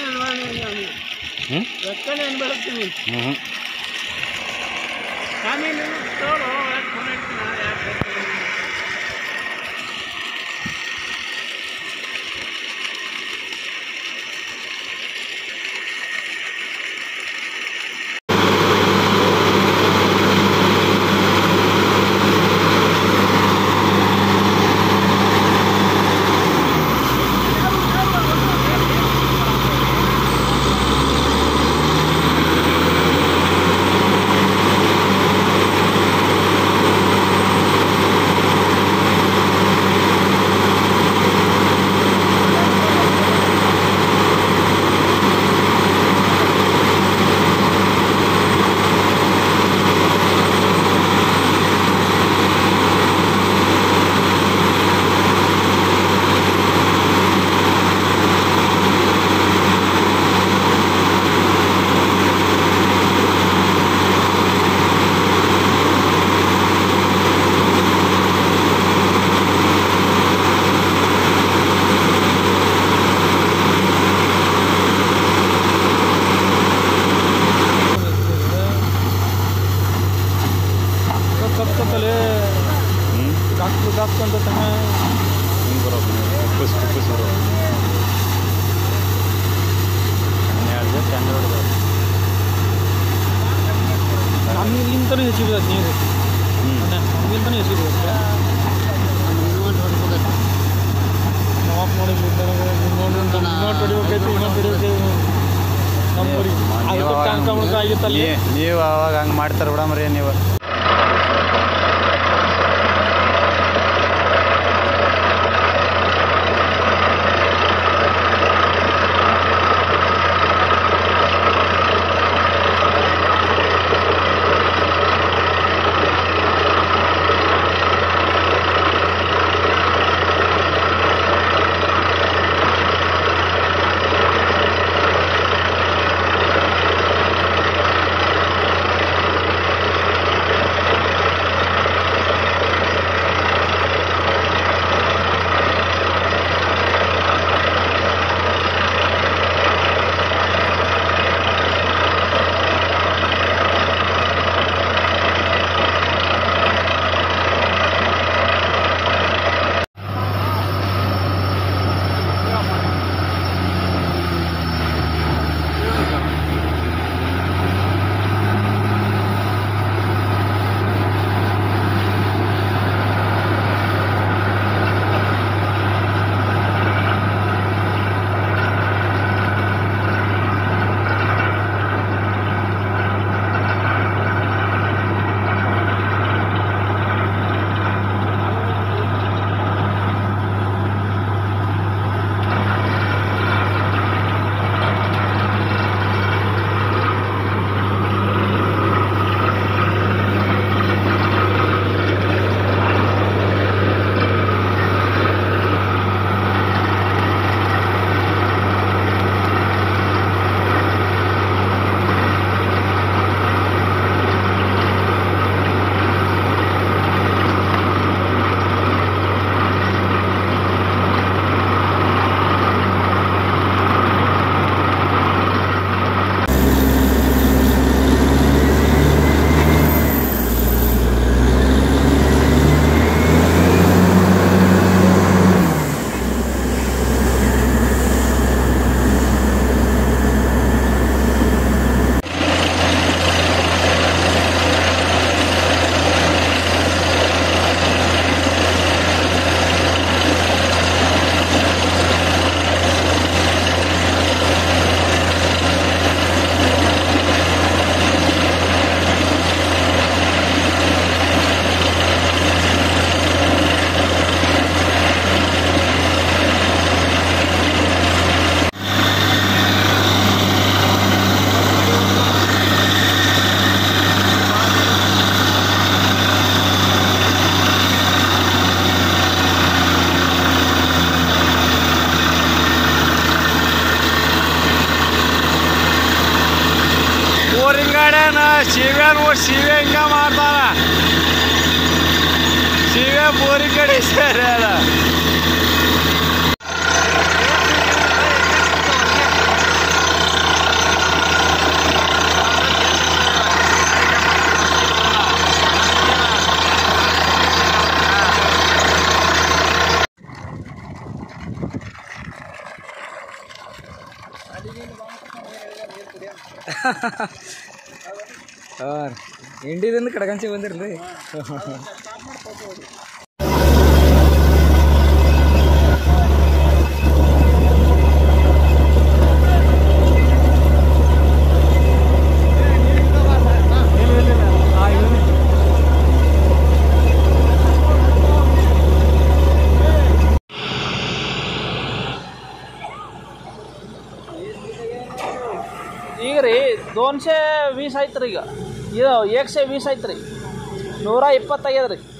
ಹ್ಞೂ ರೊಕ್ಕನೇ ಅನ್ಬೇಡ್ತೀನಿ ಹ್ಞೂ ಹ್ಞೂ ಆಮೇಲೆ ತೋರು ಯಾಕೆ ಫೋನ್ ಮಾಡ್ತೀನಿ ಯಾಕೆ ಬರ್ತೀನಿ ಕತ್ತಲೆ ಹ್ಞೂ ಡಾಕ್ಟ್ರು ಡಾಕ್ಟ್ರು ಅಂತ ತಾನೆ ಹಿಂಗೆ ಬರೋದು ಕುಪ್ಪಸ್ ಕುಪ್ಪಸ್ ಬರೋದು ಹನ್ನೆರಡು ಜೊತೆ ಹನ್ನೆರಡು ನಮ್ಗೆ ಇಲ್ಲಿಂದನೂ ಹೆಚ್ಚಿಬಿಡತ್ತೆ ನೀರು ಹ್ಞೂ ನಮ್ಗಿಂತನೂ ಹೆಚ್ಚಿಬಿಡುತ್ತೆ ನಾವು ಆಫ್ ಮಾಡಿ ಇನ್ನೊಂದು ಹೊಡಿಬೇಕೈತಿ ಇನ್ನೊಂದು ಹೊಡಿಬೇಕೈತಿ ನಮ್ಮೂರಿ ಅದಕ್ಕೆ ಟ್ಯಾಂಕ್ ಮುಳುಕ ಆಗಿತ್ತಲ್ಲಿ ನೀವು ಅವಾಗ ಹಂಗೆ ಮಾಡ್ತಾರೆ ಬಿಡಮ್ರಿ ನೀವು ಊರಿಂಗಾಡೇನ ಸೀವೆ ನೋಡಿ ಸೀವೆ ಹಿಂಗ ಮಾಡ್ತಾರ ಸೀವೆ ಬೋರಿ ಕಡೆ ಸೇರಿ ಅದ ಹಾಂ ಇಂಡಿದಿಂದ ಕಡಗಂಚಿ ಬಂದಿರಲಿ ಈಗ ರೀ ದೋನ್ಶೆ ವೀಸ್ ಐತ್ರಿ ಈಗ ಇದು ಏಕ್ಸೆ ವೀಸ್ ಐತ್ರಿ ನೂರ ಇಪ್ಪತ್ತೈದು ರೀ